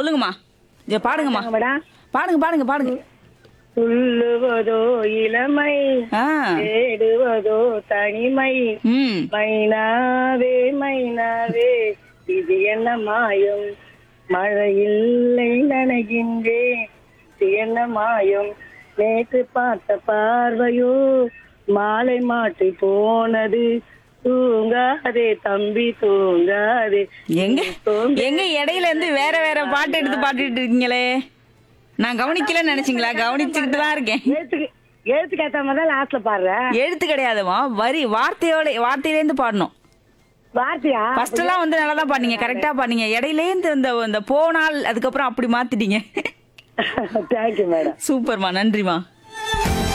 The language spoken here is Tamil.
சொல்லுங்கம்மா இங்க பாடுங்கம்மா மேடம் பாடுங்க பாடுங்க பாடுங்க துள்ளுவதோ இளமை ஆ தேடுவதோ தனிமை ம் மைனாவே மைனாவே இது என்ன மாயம் மழை இல்லை நனைகின்றேன் இது என்ன மாயம் நேற்று பார்த்த பார்வையோ மாலை மாற்றி போனது தூங்காதே தம்பி தூங்காதே எங்க தூங்க- எங்க இடையில இருந்து வேற வேற பாட்டு எடுத்து பாடிட்டு இருக்கீங்களே நான் கவனிக்கலன்னு நினைச்சீங்களா கவனிச்சுக்கிட்டு தான் இருக்கேன் எழுத்துக்கு எழுத்துக்கு ஏத்த மாதிரி தான் லாஸ்ட்ல பாடுறேன் எழுத்து கிடையாதுமா வரி வார்த்தையோட வார்த்தையில இருந்து பாடணும் வார்த்தையா ஃபர்ஸ்ட் எல்லாம் வந்து நல்லா தான் பாடுனீங்க கரெக்டா பாடுனீங்க இடையில இருந்து இந்த இந்த போனால் அதுக்கப்புறம் அப்படி மாத்திட்டீங்க தேங்க்யூ மேடம் சூப்பர்மா நன்றிமா